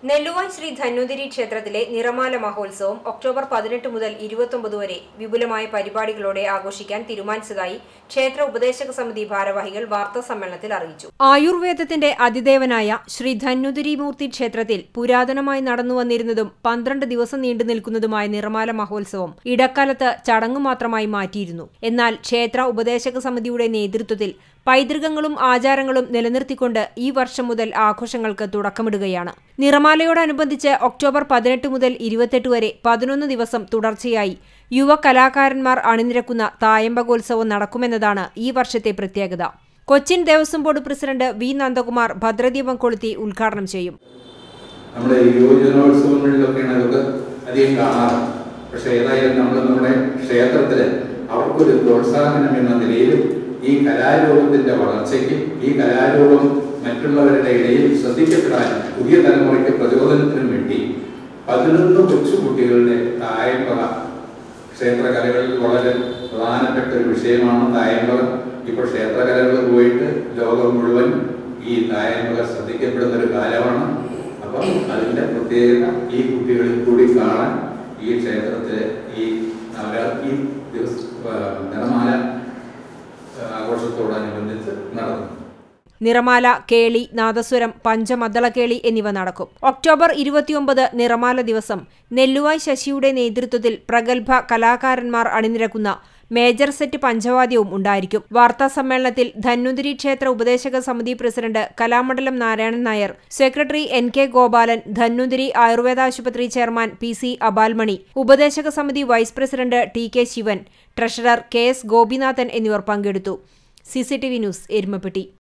നെല്ലുവായ് ശ്രീ ധന്വന്തിരി ക്ഷേത്രത്തിലെ നിറമാല മഹോത്സവം ഒക്ടോബർ പതിനെട്ട് മുതൽ ഇരുപത്തൊമ്പത് വരെ വിപുലമായ പരിപാടികളോടെ ആഘോഷിക്കാൻ തീരുമാനിച്ചതായി ക്ഷേത്ര ഉപദേശക സമിതി ഭാരവാഹികൾ വാർത്താ സമ്മേളനത്തിൽ അറിയിച്ചു ആയുർവേദത്തിന്റെ അതിദേവനായ ശ്രീ ധന്വന്തിരി മൂർത്തി ക്ഷേത്രത്തിൽ പുരാതനമായി നടന്നു വന്നിരുന്നതും പന്ത്രണ്ട് ദിവസം നീണ്ടു നിൽക്കുന്നതുമായ നിറമാല മഹോത്സവം ഇടക്കാലത്ത് ചടങ്ങു മാത്രമായി മാറ്റിയിരുന്നു എന്നാൽ ക്ഷേത്ര ഉപദേശക സമിതിയുടെ നേതൃത്വത്തിൽ പൈതൃകങ്ങളും ആചാരങ്ങളും നിലനിർത്തിക്കൊണ്ട് ഈ വർഷം മുതൽ ആഘോഷങ്ങൾക്ക് തുടക്കമിടുകയാണ് നിറമാലയോടനുബന്ധിച്ച് ഒക്ടോബർ പതിനെട്ട് മുതൽ ഇരുപത്തെട്ട് വരെ പതിനൊന്ന് ദിവസം തുടർച്ചയായി യുവ കലാകാരന്മാർ അണിനിരക്കുന്ന തായമ്പകോത്സവം നടക്കുമെന്നതാണ് ഈ വർഷത്തെ പ്രത്യേകത Cochin Devaswom board president V Nandakumar ഭദ്രദീപം കൊളുത്തി ഉദ്ഘാടനം ചെയ്യും നമ്മുടെ യുവജനോത്സവങ്ങളിലൊക്കെയാണ് അതൊക്കെ അധികം കാണാറ് പക്ഷെ ഏതായാലും നമ്മൾ നമ്മുടെ ക്ഷേത്രത്തിൽ അവർക്കൊരു പ്രോത്സാഹനം എന്ന നിലയിലും ഈ കലാരൂപത്തിന്റെ വളർച്ചയ്ക്കും ഈ കലാരൂപം മറ്റുള്ളവരുടെ ഇടയിൽ ശ്രദ്ധിക്കപ്പെടാൻ പുതിയ തലമുറയ്ക്ക് പ്രചോദനത്തിനും വേണ്ടി പതിനൊന്ന് കൊച്ചുകുട്ടികളുടെ തായമ്പക ക്ഷേത്രകലകളിൽ വളരെ പ്രധാനപ്പെട്ട ഒരു വിഷയമാണ് തായമ്പക ഇപ്പോൾ ക്ഷേത്രകലകൾ പോയിട്ട് ലോകം മുഴുവൻ ഈ തായമ്പക ശ്രദ്ധിക്കപ്പെടുന്ന ഒരു കാലമാണ് അപ്പം അതിന്റെ പ്രത്യേകത ഈ കുട്ടികളിൽ കൂടി കാണാൻ ഈ ക്ഷേത്രത്തിലെ ഈ നവരാത്രി ദിവസ ആ, നിറമാല ആ, ആഘോഷത്തോടനുബന്ധിച്ച് നടന്നു നിറമാല കേളി നാദസ്വരം പഞ്ചമദ്ദളക്കേളി എന്നിവ നടക്കും ഒക്ടോബർ ഇരുപത്തിയൊമ്പത് നിറമാല ദിവസം നെല്ലുവായ് ശശിയുടെ നേതൃത്വത്തിൽ പ്രഗത്ഭ കലാകാരന്മാർ അണിനിരക്കുന്ന മേജർ സെറ്റ് പഞ്ചവാദ്യവും ഉണ്ടായിരിക്കും വാർത്താ സമ്മേളനത്തിൽ ധന്വന്തിരി ക്ഷേത്ര ഉപദേശക സമിതി president Kalamandalam Narayanan Nair secretary N K Gopalan Dhanvantari Ayurveda ആശുപത്രി ചെയർമാൻ പി സി അബാൽമണി ഉപദേശക സമിതി vice president T K Sivan treasurer K S Gopinathan എന്നിവർ പങ്കെടുത്തു സിസിടിവി ന്യൂസ് എരുമപ്പെട്ടി